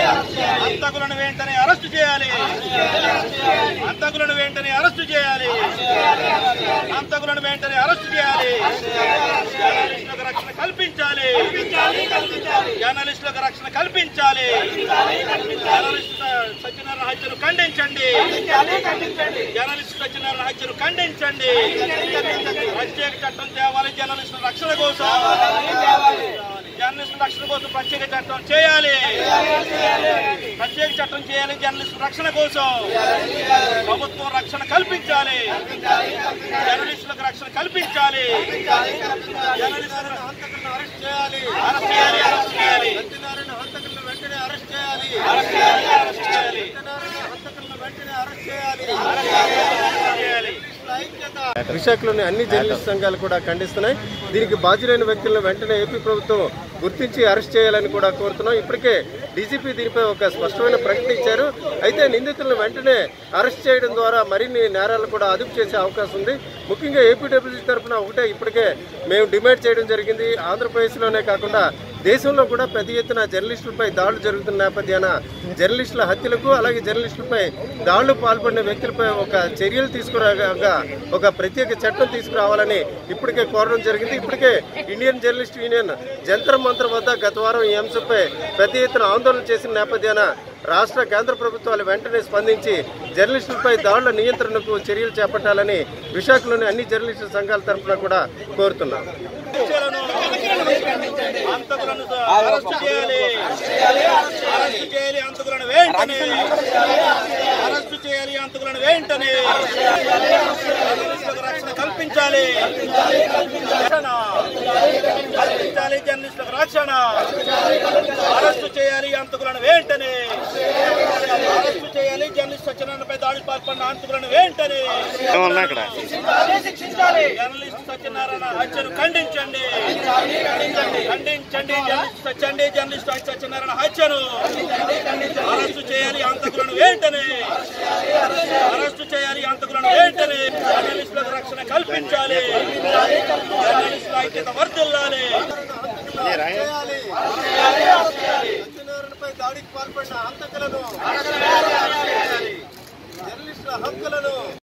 హంతకులను వెంటనే అరెస్టు చేయాలి హంతకులను వెంటనే అరెస్టు చేయాలి హంతకులను వెంటనే అరెస్టు చేయాలి జర్నలిస్టులకు రక్షణ కల్పించాలి జర్నలిస్టులకు రక్షణ కల్పించాలి జర్నలిస్టు సత్యనారాయణ హత్యను ఖండించండి జర్నలిస్టు సత్యనారాయణ హత్యను ఖండించండి ప్రత్యేక చట్టం తేవాలి జర్నలిస్టుల రక్షణ కోసం జర్నలిస్టుల రక్షణ కోసం ప్రత్యేక చట్టం చేయాలి ప్రత్యేక చట్టం చేయాలి జర్నలిస్టుల రక్షణ కోసం ప్రభుత్వం రక్షణ కల్పించాలి జర్నలిస్టులకు రక్షణ కల్పించాలి జర్నలిస్టులను హంతకులను అరెస్ట్ చేయాలి అరెస్ట్ చేయాలి అరెస్ట్ చేయాలి సత్యనారాయణ హంతకులను వెంటనే అరెస్ట్ చేయాలి అరెస్ట్ చేయాలి అరెస్ట్ చేయాలి సత్యనారాయణ హంతకులను వెంటనే అరెస్ట్ చేయాలి అరెస్ట్ చేయాలి ఐక్యత విశాఖలోని అన్ని జర్నలిస్ట్ సంఘాలు కూడా ఖండిస్తున్నాయి దీనికి బాధ్యులైన వ్యక్తులను వెంటనే ఏపీ ప్రభుత్వం గుర్తించి అరెస్ట్ చేయాలని కూడా కోరుతున్నాం ఇప్పటికే డీజీపీ దీనిపై ఒక స్పష్టమైన ప్రకటన ఇచ్చారు అయితే నిందితులను వెంటనే అరెస్ట్ చేయడం ద్వారా మరిన్ని నేరాలు కూడా అదుపు చేసే అవకాశం ఉంది ముఖ్యంగా ఏపీడబ్ల్యూసీ తరఫున ఒకటే ఇప్పటికే మేము డిమాండ్ చేయడం జరిగింది ఆంధ్రప్రదేశ్లోనే కాకుండా దేశంలో కూడా పెద్ద ఎత్తున జర్నలిస్టులపై దాడులు జరుగుతున్న నేపథ్యాన జర్నలిస్టుల హత్యలకు అలాగే జర్నలిస్టులపై దాడులు పాల్పడిన వ్యక్తులపై ఒక చర్యలు తీసుకురాగా ఒక ప్రత్యేక చట్టం తీసుకురావాలని ఇప్పటికే కోరడం జరిగింది ఇప్పటికే ఇండియన్ జర్నలిస్ట్ యూనియన్ జంతర్ మంత్ర వద్ద గత వారం ఈ అంశంపై పెద్ద ఎత్తున ఆందోళన చేసిన నేపథ్యాన రాష్ట్ర కేంద్ర ప్రభుత్వాలు వెంటనే స్పందించి జర్నలిస్టులపై దాడుల నియంత్రణకు చర్యలు చేపట్టాలని విశాఖలోని అన్ని జర్నలిస్టు సంఘాల తరఫున కూడా కోరుతున్నాం హత్యలను హంతకులను అరెస్టు చేయాలి అరెస్టు చేయాలి హంతకులను వెంటనే అరెస్టు చేయాలి హంతకులను వెంటనే జర్నలిస్టులకు రక్షణ కల్పించాలి రక్షణ కల్పించాలి జర్నలిస్టులకు రక్షణ అరెస్టు చేయాలి హంతకులను వెంటనే అరెస్టు చేయాలి జర్నలిస్ట్ సత్యనారాయణపై దాడి పాల్పడిన హంతకులను వెంటనే జర్నలిస్ట్ సత్యనారాయణ హత్యను ఖండించండి ఖండించండి జర్నలిస్ట్ సత్యండి జర్నలిస్ట్ సత్యనారాయణ హత్యను అరెస్టు చేయాలి హంతకులను వెంటనే అరెస్టు చేయాలి హంతకులను వెంటనే జర్నలిస్టులకు రక్షణ కల్పించాలి జర్నలిస్టుల ఐక్యత వర్ధిల్లాలి సత్యనారాయణపై దాడికి పాల్పడిన హంతకులను జర్నలిస్టుల హక్కులను